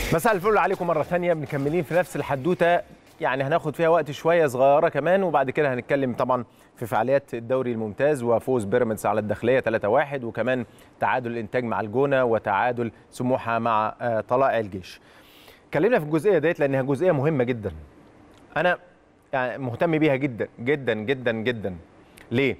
مساء الفل عليكم مرة ثانية مكملين في نفس الحدوتة يعني هناخد فيها وقت شوية صغيرة كمان وبعد كده هنتكلم طبعا في فعاليات الدوري الممتاز وفوز بيراميدز على الداخلية 3-1 وكمان تعادل الإنتاج مع الجونة وتعادل سموحة مع آه، طلائع الجيش. اتكلمنا في الجزئية ديت لأنها جزئية مهمة جدا. أنا يعني مهتم بيها جدا جدا جدا جدا. ليه؟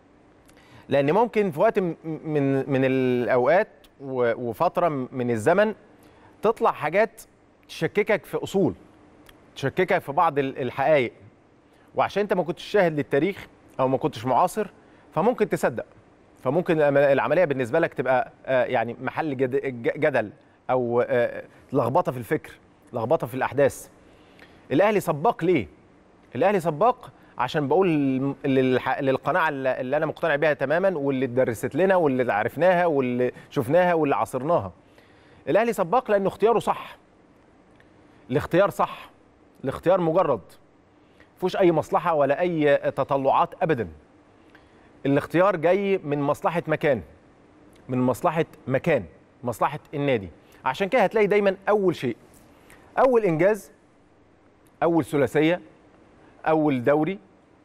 لأن ممكن في وقت م- من من الأوقات و- وفترة من الزمن تطلع حاجات تشككك في اصول تشككك في بعض ال- الحقائق وعشان انت ما كنتش شاهد للتاريخ او ما كنتش معاصر فممكن تصدق فممكن العم- العمليه بالنسبه لك تبقى آه، يعني محل جد- ج- جدل او آه، لخبطه في الفكر لخبطه في الاحداث الاهلي سباق ليه الاهلي سباق عشان بقول للح- للقناعه اللي اللي انا مقتنع بيها تماما واللي اتدرست لنا واللي عرفناها واللي شفناها واللي عاصرناها الاهلي سباق لانه اختياره صح الاختيار صح الاختيار مجرد مفيهوش اي مصلحه ولا اي تطلعات ابدا الاختيار جاي من مصلحه مكان من مصلحه مكان مصلحه النادي عشان كده هتلاقي دايما اول شيء اول انجاز اول ثلاثيه اول دوري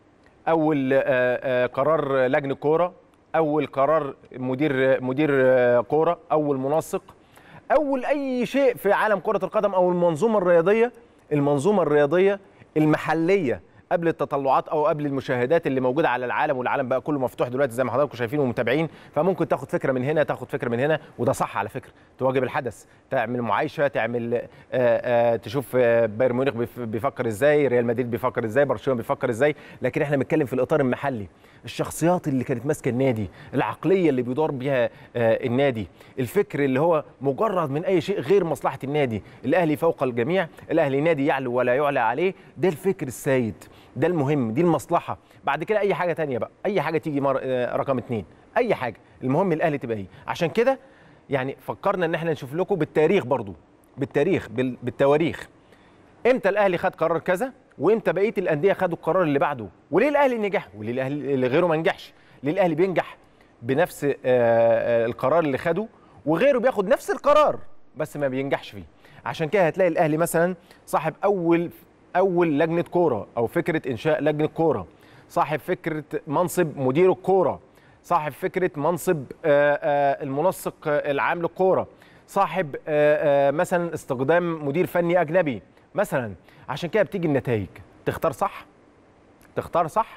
اول آه، آه، قرار لجنه كوره اول قرار مدير مدير آه، كوره اول منسق اول اي شيء في عالم كره القدم او المنظومه الرياضيه المنظومه الرياضيه المحليه قبل التطلعات او قبل المشاهدات اللي موجوده على العالم والعالم بقى كله مفتوح دلوقتي زي ما حضراتكم شايفين ومتابعين فممكن تاخد فكره من هنا تاخد فكره من هنا وده صح على فكره تواجب الحدث تعمل معايشه تعمل آآ آآ تشوف آه، بايرن ميونخ بيف- بيفكر ازاي ريال مدريد بيفكر ازاي برشلونه بيفكر ازاي لكن احنا بنتكلم في الاطار المحلي الشخصيات اللي كانت ماسكه النادي العقليه اللي بيدور بيها آه، النادي الفكر اللي هو مجرد من اي شيء غير مصلحه النادي الاهلي فوق الجميع الاهلي نادي يعلو ولا يعلى عليه ده الفكر السيد ده المهم دي المصلحه بعد كده اي حاجه تانية بقى اي حاجه تيجي مر... آه، رقم اتنين اي حاجه المهم الاهلي تبقى ايه عشان كده يعني فكرنا ان احنا نشوف لكم بالتاريخ برضو بالتاريخ بال... بالتواريخ امتى الاهلي خد قرار كذا وامتى بقيه الانديه خدوا القرار اللي بعده وليه الاهلي نجح وليه الاهلي اللي غيره ما نجحش ليه الاهلي بينجح بنفس آه، آه، القرار اللي خده وغيره بياخد نفس القرار بس ما بينجحش فيه عشان كده هتلاقي الاهلي مثلا صاحب اول اول لجنه كوره او فكره انشاء لجنه كوره صاحب فكره منصب مدير الكوره صاحب فكره منصب آه، آه، المنسق آه، العام للكوره صاحب آه، آه، مثلا استخدام مدير فني اجنبي مثلا عشان كده بتيجي النتائج تختار صح تختار صح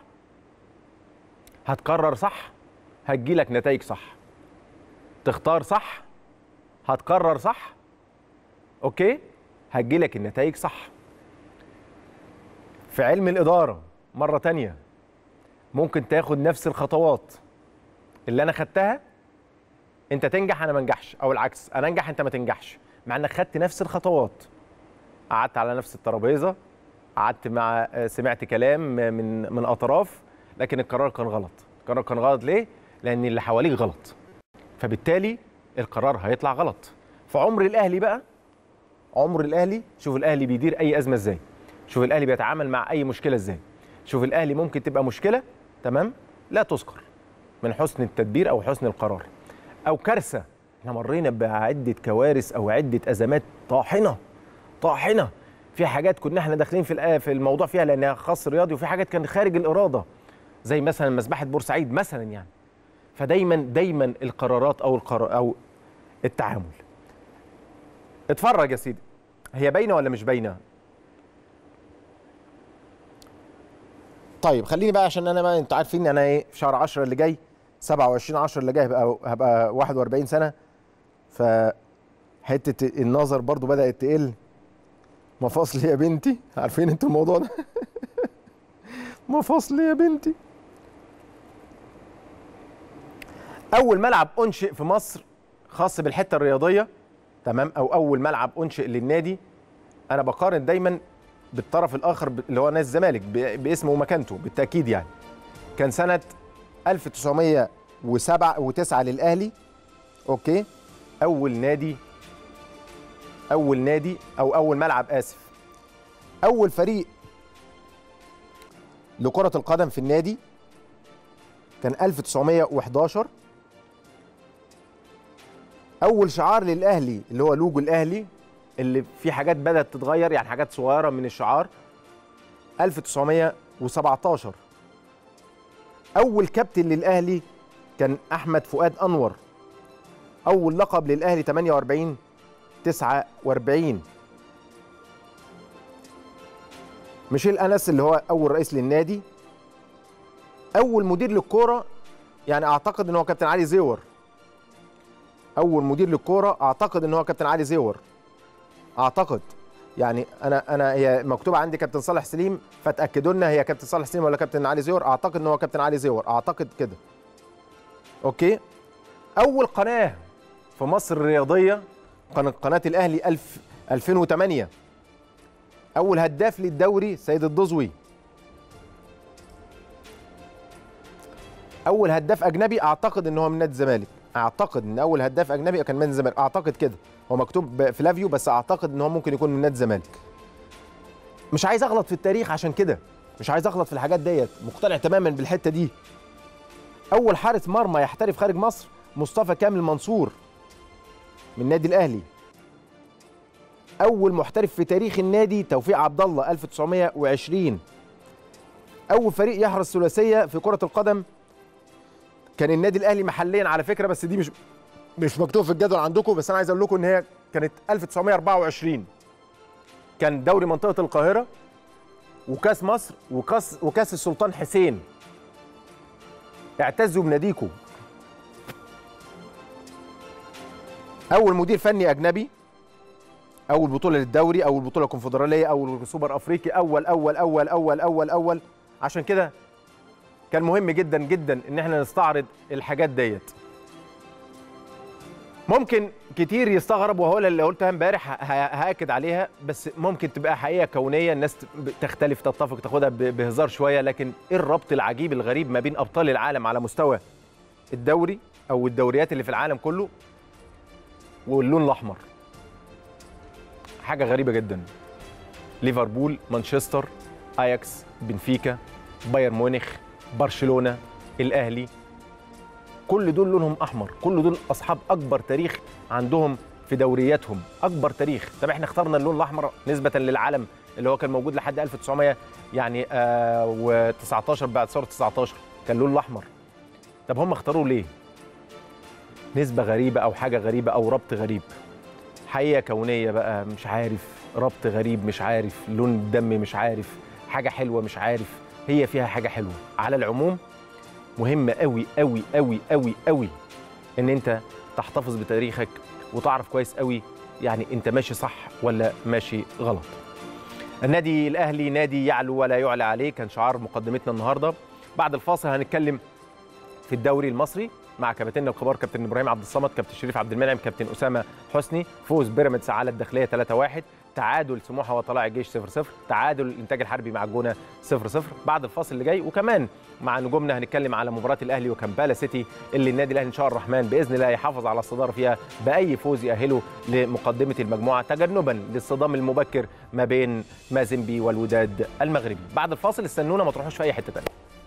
هتقرر صح هتجيلك نتائج صح تختار صح هتقرر صح اوكي هتجيلك النتائج صح في علم الإدارة مرة تانية ممكن تاخد نفس الخطوات اللي أنا خدتها أنت تنجح أنا ما انجحش أو العكس أنا أنجح أنت ما تنجحش مع إنك خدت نفس الخطوات قعدت على نفس الترابيزة قعدت مع سمعت كلام من من أطراف لكن القرار كان غلط القرار كان غلط ليه؟ لأن اللي حواليك غلط فبالتالي القرار هيطلع غلط فعمر الأهلي بقى عمر الاهلي شوف الاهلي بيدير اي ازمه ازاي شوف الاهلي بيتعامل مع اي مشكله ازاي شوف الاهلي ممكن تبقى مشكله تمام لا تذكر من حسن التدبير او حسن القرار او كارثه احنا مرينا بعده كوارث او عده ازمات طاحنه طاحنه في حاجات كنا احنا داخلين في الآ- في الموضوع فيها لانها خاص رياضي وفي حاجات كان خارج الاراده زي مثلا مذبحه بورسعيد مثلا يعني فدايما دايما القرارات او القرار او التعامل اتفرج يا سيدي هي باينه ولا مش باينه طيب خليني بقى عشان انا بقى انتوا عارفين انا ايه في شهر 10 اللي جاي 27 10 اللي جاي هبقى هبقى 41 سنه ف حته النظر برضو بدات تقل مفاصلي يا بنتي عارفين انتوا الموضوع ده مفاصلي يا بنتي اول ملعب انشئ في مصر خاص بالحته الرياضيه تمام او اول ملعب انشئ للنادي انا بقارن دايما بالطرف الاخر ب- اللي هو نادي الزمالك ب- باسمه ومكانته بالتاكيد يعني كان سنه 1907 و9 للاهلي اوكي اول نادي اول نادي او اول ملعب اسف اول فريق لكره القدم في النادي كان 1911 اول شعار للاهلي اللي هو لوجو الاهلي اللي في حاجات بدات تتغير يعني حاجات صغيره من الشعار 1917 اول كابتن للاهلي كان احمد فؤاد انور اول لقب للاهلي 48 49 ميشيل انس اللي هو اول رئيس للنادي اول مدير للكوره يعني اعتقد ان هو كابتن علي زيور اول مدير للكوره اعتقد ان هو كابتن علي زيور اعتقد يعني انا انا هي مكتوبه عندي كابتن صالح سليم فتاكدوا لنا هي كابتن صالح سليم ولا كابتن علي زيور اعتقد ان هو كابتن علي زيور اعتقد كده اوكي اول قناه في مصر الرياضيه كانت قناه الاهلي 1000 2008 اول هداف للدوري سيد الدزوي اول هداف اجنبي اعتقد ان هو من نادي الزمالك اعتقد ان اول هداف اجنبي كان من الزمالك اعتقد كده هو مكتوب فلافيو بس اعتقد ان هو ممكن يكون من نادي الزمالك مش عايز اغلط في التاريخ عشان كده مش عايز اغلط في الحاجات ديت مقتنع تماما بالحته دي اول حارس مرمى يحترف خارج مصر مصطفى كامل منصور من النادي الاهلي اول محترف في تاريخ النادي توفيق عبد الله 1920 اول فريق يحرز ثلاثيه في كره القدم كان النادي الاهلي محليا على فكره بس دي مش مش مكتوب في الجدول عندكم بس انا عايز اقول لكم ان هي كانت 1924 كان دوري منطقه القاهره وكاس مصر وكاس وكاس السلطان حسين اعتزوا بناديكم اول مدير فني اجنبي اول بطوله للدوري اول بطوله كونفدراليه اول سوبر افريقي اول اول اول اول اول اول عشان كده كان مهم جدا جدا ان احنا نستعرض الحاجات ديت ممكن كتير يستغرب وهو اللي قلتها امبارح هاكد عليها بس ممكن تبقى حقيقه كونيه الناس تختلف تتفق تاخدها بهزار شويه لكن ايه الربط العجيب الغريب ما بين ابطال العالم على مستوى الدوري او الدوريات اللي في العالم كله واللون الاحمر حاجه غريبه جدا ليفربول مانشستر اياكس بنفيكا بايرن ميونخ برشلونه الاهلي كل دول لونهم احمر كل دول اصحاب اكبر تاريخ عندهم في دورياتهم اكبر تاريخ طب احنا اخترنا اللون الاحمر نسبه للعلم اللي هو كان موجود لحد 1900 يعني آه و19 بعد ثوره 19 كان اللون الاحمر طب هم اختاروه ليه نسبه غريبه او حاجه غريبه او ربط غريب حقيقه كونيه بقى مش عارف ربط غريب مش عارف لون الدم مش عارف حاجه حلوه مش عارف هي فيها حاجه حلوه على العموم مهم قوي قوي قوي قوي قوي ان انت تحتفظ بتاريخك وتعرف كويس قوي يعني انت ماشي صح ولا ماشي غلط النادي الاهلي نادي يعلو ولا يعلى عليه كان شعار مقدمتنا النهارده بعد الفاصل هنتكلم في الدوري المصري مع كابتننا الكبار كابتن ابراهيم عبد الصمد كابتن شريف عبد المنعم كابتن اسامه حسني فوز بيراميدز على الداخليه 3-1 تعادل سموحه وطلائع الجيش 0 0 تعادل الانتاج الحربي مع الجونه 0 0 بعد الفاصل اللي جاي وكمان مع نجومنا هنتكلم على مباراه الاهلي وكامبالا سيتي اللي النادي الاهلي ان شاء الرحمن باذن الله يحافظ على الصداره فيها باي فوز يأهله لمقدمه المجموعه تجنبا للصدام المبكر ما بين مازيمبي والوداد المغربي بعد الفاصل استنونا ما تروحوش في اي حته ثانيه